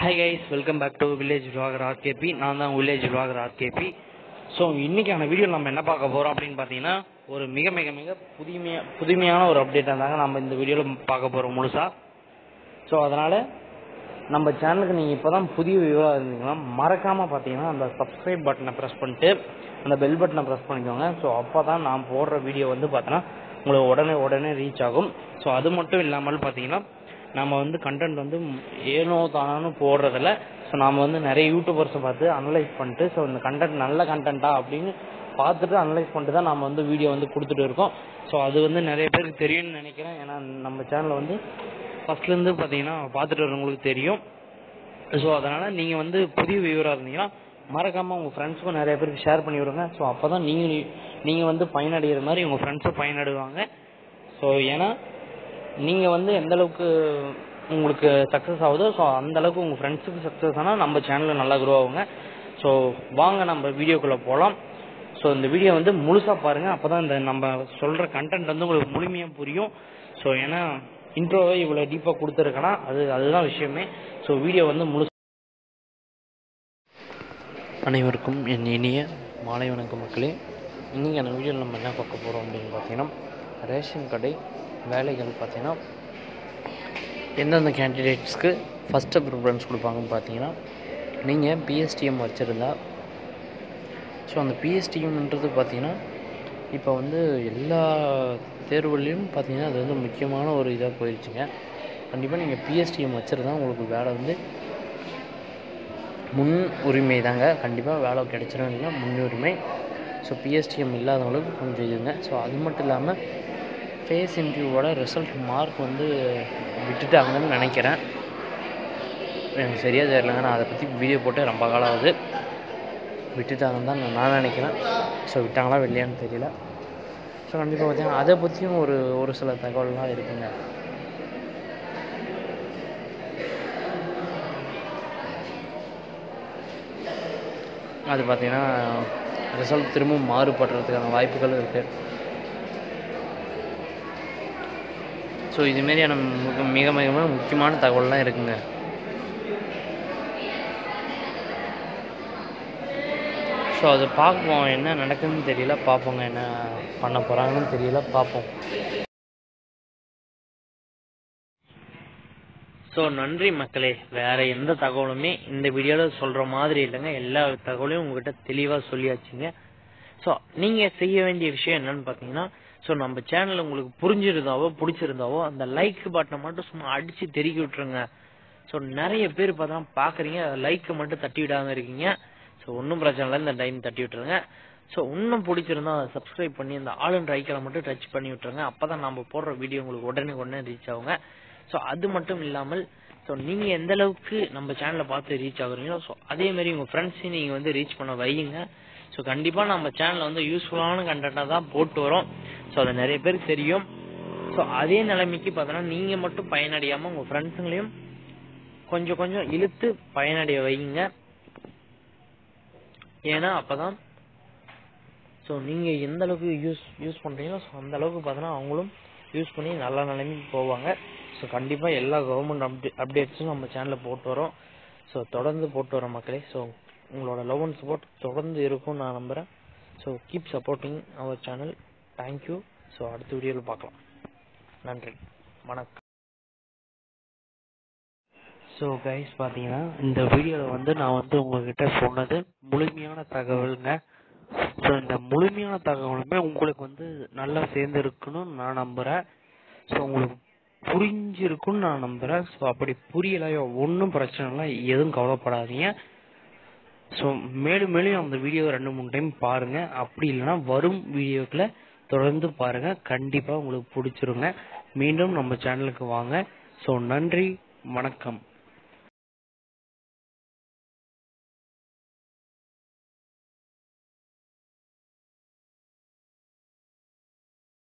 hi guys welcome back to village vlogger RKP நான் தான் village vlogger RKP so இன்னைக்கான video நம்ம என்ன பார்க்க போகிறோம் அப்படின்னு பார்த்தீங்கன்னா ஒரு மிக மிக மிக புதுமையா புதுமையான ஒரு அப்டேட் இருந்தாங்க நம்ம இந்த வீடியோவில் பார்க்க போகிறோம் முழுசா ஸோ அதனால் நம்ம சேனலுக்கு நீங்கள் இப்போ தான் புதிய வியூவாக இருந்தீங்கன்னா மறக்காமல் பார்த்தீங்கன்னா அந்த சப்ஸ்கிரைப் பட்டனை ப்ரெஸ் பண்ணிட்டு அந்த பெல் பட்டனை ப்ரெஸ் பண்ணிக்கோங்க ஸோ அப்போ தான் நான் போடுற வீடியோ வந்து பார்த்தோன்னா உங்களுக்கு உடனே உடனே ரீச் ஆகும் ஸோ அது மட்டும் இல்லாமல் பார்த்தீங்கன்னா நம்ம வந்து கண்டென்ட் வந்து ஏனோ தானோன்னு போடுறதில்ல ஸோ நாம் வந்து நிறைய யூடியூபர்ஸை பார்த்து அனலைஸ் பண்ணிட்டு ஸோ இந்த கண்டென்ட் நல்ல கண்டென்ட்டா அப்படின்னு பார்த்துட்டு அனலைஸ் பண்ணிட்டு தான் நம்ம வந்து வீடியோ வந்து கொடுத்துட்டு இருக்கோம் ஸோ அது வந்து நிறைய பேருக்கு தெரியும்னு நினைக்கிறேன் ஏன்னா நம்ம சேனலை வந்து ஃபர்ஸ்ட்லேருந்து பார்த்தீங்கன்னா பார்த்துட்டு வரவங்களுக்கு தெரியும் ஸோ அதனால் நீங்கள் வந்து புதிய வியூவராக இருந்தீங்கன்னா மறக்காமல் உங்கள் ஃப்ரெண்ட்ஸுக்கும் நிறைய பேருக்கு ஷேர் பண்ணி விடுங்க ஸோ அப்போ தான் நீங்கள் நீங்கள் வந்து பயனடைகிற மாதிரி உங்கள் ஃப்ரெண்ட்ஸும் பயனடைவாங்க ஸோ ஏன்னா நீங்கள் வந்து எந்த அளவுக்கு உங்களுக்கு சக்ஸஸ் ஆகுதோ ஸோ அந்த அளவுக்கு உங்கள் ஃப்ரெண்ட்ஸுக்கு சக்ஸஸ் ஆனால் நம்ம சேனலில் நல்லா க்ரோ ஆகுங்க ஸோ வாங்க நம்ம வீடியோக்குள்ளே போகலாம் ஸோ இந்த வீடியோ வந்து முழுசாக பாருங்கள் அப்போ தான் இந்த நம்ம சொல்கிற கண்டென்ட் வந்து உங்களுக்கு முழுமையாக புரியும் ஸோ ஏன்னா இன்ட்ரோவை இவ்வளோ டீப்பாக கொடுத்துருக்கேன்னா அது அதுதான் விஷயமே ஸோ வீடியோ வந்து முழு அனைவருக்கும் என் இனிய மாலை வணக்கம் மக்களே இன்றைக்கான வீடியோவில் நம்ம என்ன பார்க்க போகிறோம் அப்படின்னு பார்த்தீங்கன்னா ரேஷன் கடை வேலைகள் பார்த்தீங்கன்னா எந்தெந்த கேண்டிடேட்ஸ்க்கு ஃபஸ்ட்டு ப்ரிஃபரன்ஸ் கொடுப்பாங்கன்னு பார்த்தீங்கன்னா நீங்கள் பிஎஸ்டிஎம் வச்சுருந்தா ஸோ அந்த பிஎஸ்டிஎம்ன்றது பார்த்தீங்கன்னா இப்போ வந்து எல்லா தேர்வுலையும் பார்த்தீங்கன்னா அது வந்து முக்கியமான ஒரு இதாக போயிடுச்சுங்க கண்டிப்பாக நீங்கள் பிஎஸ்டிஎம் வச்சுருந்தா உங்களுக்கு வேலை வந்து முன் உரிமை தாங்க கண்டிப்பாக வேலை கிடைச்சிடும் இல்லைன்னா முன்னுரிமை ஸோ பிஎஸ்டிஎம் இல்லாதவங்களுக்கு கொஞ்சம் இதுங்க ஸோ அது மட்டும் இல்லாமல் ஃபேஸ் இன்டர்வியூவோட ரிசல்ட் மார்க் வந்து விட்டுட்டாங்கன்னு நினைக்கிறேன் எனக்கு சரியாக தெரியலங்க நான் அதை பற்றி வீடியோ போட்டு ரொம்ப காலம் ஆகுது விட்டுட்டாங்கன்னு தான் நான் நினைக்கிறேன் ஸோ விட்டாங்களா இல்லையான்னு தெரியல ஸோ கண்டிப்பாக பார்த்தீங்கன்னா அதை பற்றியும் ஒரு ஒரு சில தகவல்லாம் இருக்குங்க அது பார்த்தீங்கன்னா ரிசல்ட் திரும்பவும் மாறுபடுறதுக்கான வாய்ப்புகள் இருக்குது ஸோ இதுமாரியான மிக மிக மிக முக்கியமான தகவல்லாம் இருக்குங்க ஸோ அது பார்ப்போம் என்ன நடக்குதுன்னு தெரியல பார்ப்போங்க என்ன பண்ண போகிறாங்கன்னு தெரியல பார்ப்போம் ஸோ நன்றி மக்களே வேற எந்த தகவலுமே இந்த வீடியோவில் சொல்கிற மாதிரி இல்லைங்க எல்லா தகவலையும் உங்ககிட்ட தெளிவாக சொல்லியாச்சுங்க ஸோ நீங்கள் செய்ய வேண்டிய விஷயம் என்னன்னு பார்த்தீங்கன்னா ஸோ நம்ம சேனல் உங்களுக்கு புரிஞ்சிருந்தாவோ பிடிச்சிருந்தாவோ அந்த லைக் பட்டனை மட்டும் சும்மா அடித்து தெருக்கி விட்டுருங்க ஸோ நிறைய பேர் பார்த்தா பார்க்குறீங்க லைக்கை மட்டும் தட்டி விடாமல் இருக்கீங்க ஸோ ஒன்றும் பிரச்சனை இல்லை இந்த டைம் தட்டி விட்டுருங்க ஸோ இன்னும் பிடிச்சிருந்தா சப்ஸ்கிரைப் பண்ணி அந்த ஆளுன்ற ஐக்கனை மட்டும் டச் பண்ணி விட்டுருங்க அப்போ தான் நம்ம போடுற வீடியோ உங்களுக்கு உடனே உடனே ரீச் ஆகுங்க ஸோ அது மட்டும் இல்லாமல் ஸோ நீங்கள் எந்த அளவுக்கு நம்ம சேனலை பார்த்து ரீச் ஆகுறீங்களோ ஸோ அதே மாதிரி உங்கள் ஃப்ரெண்ட்ஸையும் நீங்கள் வந்து ரீச் பண்ண வையுங்க ஸோ கண்டிப்பாக நம்ம சேனலில் வந்து யூஸ்ஃபுல்லான கண்டென்ட்டாக தான் போட்டு வரோம் ஸோ அது நிறைய பேருக்கு தெரியும் ஸோ அதே நிலைமைக்கு பார்த்தோன்னா நீங்கள் மட்டும் பயனடையாமல் உங்கள் ஃப்ரெண்ட்ஸுங்களையும் கொஞ்சம் கொஞ்சம் இழுத்து பயனடைய வைங்க ஏன்னா அப்பதான் ஸோ நீங்கள் எந்த அளவுக்கு யூஸ் யூஸ் பண்ணுறீங்களோ ஸோ அந்த அளவுக்கு பார்த்தோன்னா அவங்களும் யூஸ் பண்ணி நல்ல நிலைமைக்கு போவாங்க ஸோ கண்டிப்பாக எல்லா கவர்மெண்ட் அப்டே அப்டேட்ஸும் நம்ம சேனலில் போட்டு வரோம் ஸோ தொடர்ந்து போட்டு வரோம் மக்களே ஸோ உங்களோட லவ் அண்ட் சப்போர்ட் தொடர்ந்து இருக்கும்னு நான் நம்புகிறேன் so keep supporting our channel thank you so அடுத்த வீடியோவில் பார்க்கலாம் நன்றி வணக்கம் ஸோ கைஸ் பார்த்தீங்கன்னா இந்த வீடியோவில் வந்து நான் வந்து உங்ககிட்ட சொன்னது முழுமையான தகவலுங்க ஸோ இந்த முழுமையான தகவலுமே உங்களுக்கு வந்து நல்லா சேர்ந்துருக்குன்னு நான் நம்புகிறேன் ஸோ உங்களுக்கு புரிஞ்சிருக்குன்னு நான் நம்புகிறேன் ஸோ அப்படி புரியலையோ ஒன்றும் பிரச்சனை இல்லை எதுவும் கவலைப்படாதீங்க ஸோ மேலும் மேலும் அந்த வீடியோ ரெண்டு மூணு டைம் பாருங்கள் அப்படி இல்லைன்னா வரும் வீடியோக்களை தொடர்ந்து பாருங்கள் கண்டிப்பாக உங்களுக்கு பிடிச்சிருங்க மீண்டும் நம்ம சேனலுக்கு வாங்க ஸோ நன்றி வணக்கம்